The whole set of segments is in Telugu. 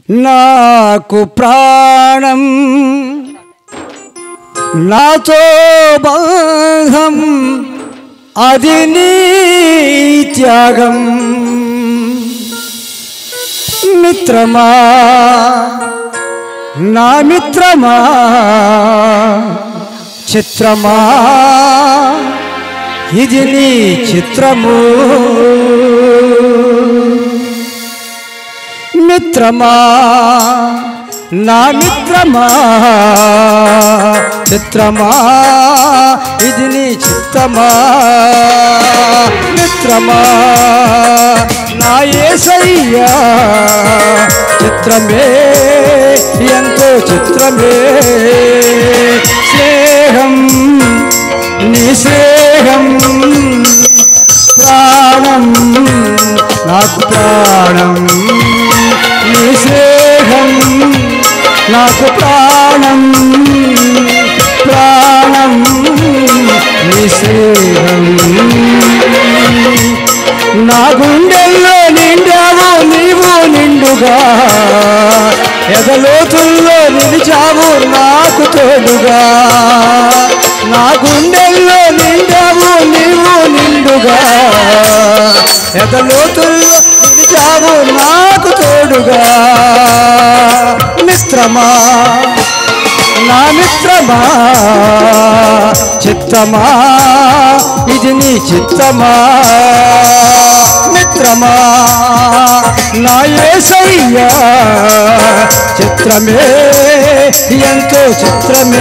నాకు ప్రాణం నాతో బంధం అది నీ త్యాగం మిత్రమా నా మిత్రమా చిత్రమా ఇది నీ చిత్రము మిత్రమా నా మిత్రమా చిత్రమా ఇది నీ చిత్తమా మిత్రమా నా ఏసయ్యా చిత్రమే ఎంతో చిత్రమే స్నేహం నీ స్నేహం ప్రాణం నాకు ప్రాణం నీ స్నేహం నాకు ప్రాణం ప్రాణం నీ స్నేహం నా గుండెల్లో నిండావు నీవు నిండుగా ఎదలోతుల్లో నిలిచావు నాకు తోడుగా నా గుండెల్లో నిండావు నీవు నిండుగా ఎదలోతుల్లో నిలిచావు నాకు తోడుగా మిత్రమా నా మిత్రమా చిత్తమా ఇది నీ చిత్తమా మిత్రమా నా ఏసయ్యా చిత్రమే ఎంతో చిత్రమే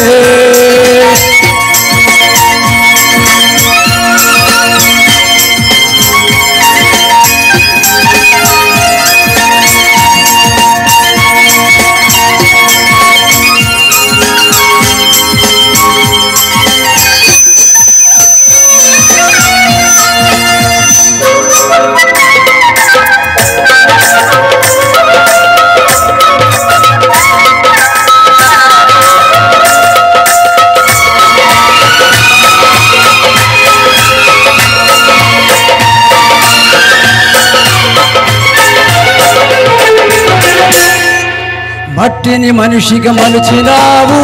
మట్టిని మనిషిగా మలిచినావు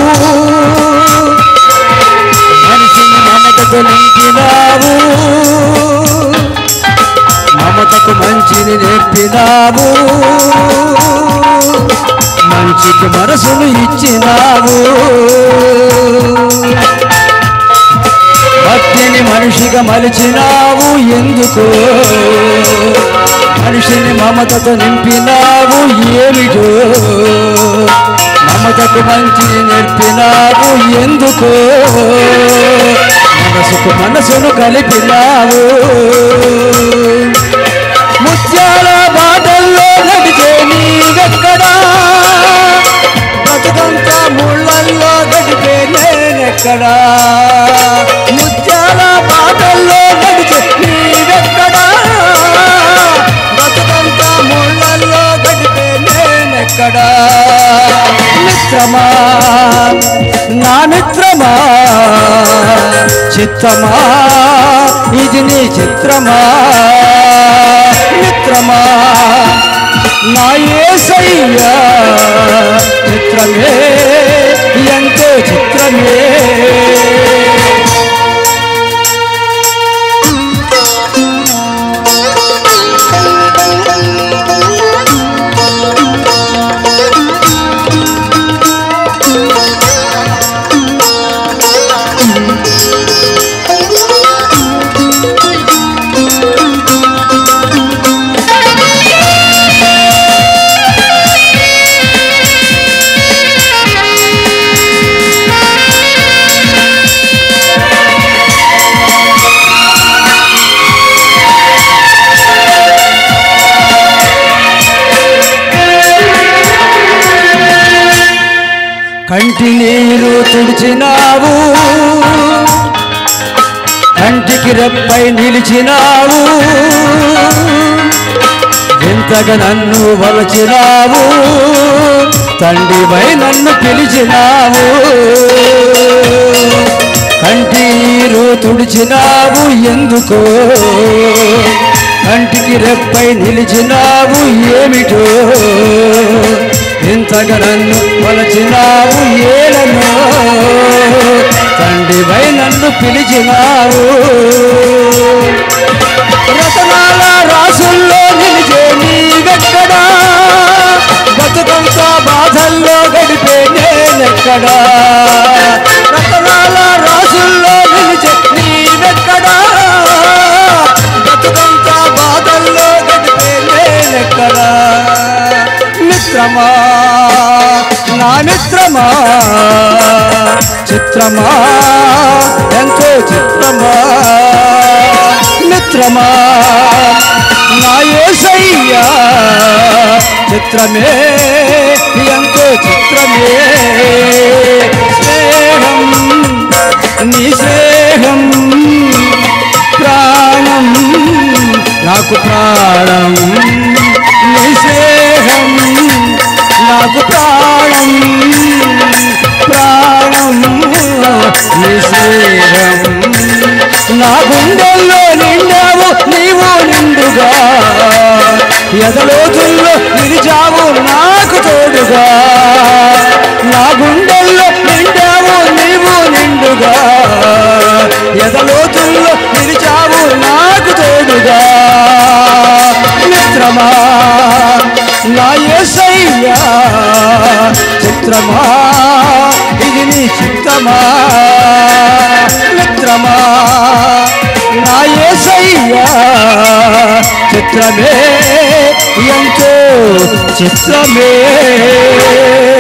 మనిషిని మమతకు నింపినావు మమతకు మంచిని నేర్పినావు మంచికి మనసును ఇచ్చినావు భక్తిని మనిషిగా మలిచినావు ఎందుకు మనిషిని మమతతో నింపినావు ఏమిటో మమతకు మంచిని నేర్పినావు ఎందుకు మనసుకు మనసును కలిపినావు ముత్యాల బాటల్లో నడిచే నీవెక్కడా బతుకంతా ముళ్ళల్లో గడిపే నేనెక్కడా ముత్యాల బాటల్లో నడిచే నీవెక్కడా బతుకంతా ముళ్ళల్లో గడిపే నేనెక్కడా మిత్రమా నా మిత్రమా చిత్తమా ఇది నీ చిత్రమా మిత్రమా నా ఏసయ్యా చిత్రమే ఎంతో చిత్రమే కంటి నీరు తుడిచినావు కంటికి రెప్పై నిలిచినావు ఎంతగా నన్ను వలచినావు తండ్రిపై నన్ను పిలిచినావు కంటి నీరు తుడిచినావు ఎందుకో కంటికి రెప్పై నిలిచినావు ఏమిటో ఎంతగా నన్ను కొలచినావు ఏలను తండ్రివై నన్ను పిలిచినావు రతనాల రాసుల్లో నిలిచే నీవెక్కడా బతుకంతా బాధల్లో గడిపే నేనెక్కడా రతనాల రాసుల్లో నిలిచే నీవెక్కడా బతుకంతా బాధల్లో గడిపే నేనెక్కడా మిత్రమా నా మిత్రమా చిత్రమా ఎంతో చిత్రమా మిత్రమా నా యేసయ్యా చిత్రమే ఎంతో చిత్రమే స్నేహం నీ స్నేహం ప్రాణం నాకు ప్రాణం నీ స్నేహం నాకు ప్రాణం ప్రాణం నీ స్నేహం నా గుండెల్లో నిండావు నీవు నిండుగా ఎదలోతుల్లో నిలిచావు నాకు తోడుగా నా గుండెల్లో నిండావు నీవు నిండుగా ఎదలోతుల్లో నిలిచావు నాకు తోడుగా మిత్రమా నా యేసయ్యా చిత్రమా ఇది నీ చిత్తమా మిత్రమా నా యేసయ్యా చిత్రమే ఎంతో చిత్రమే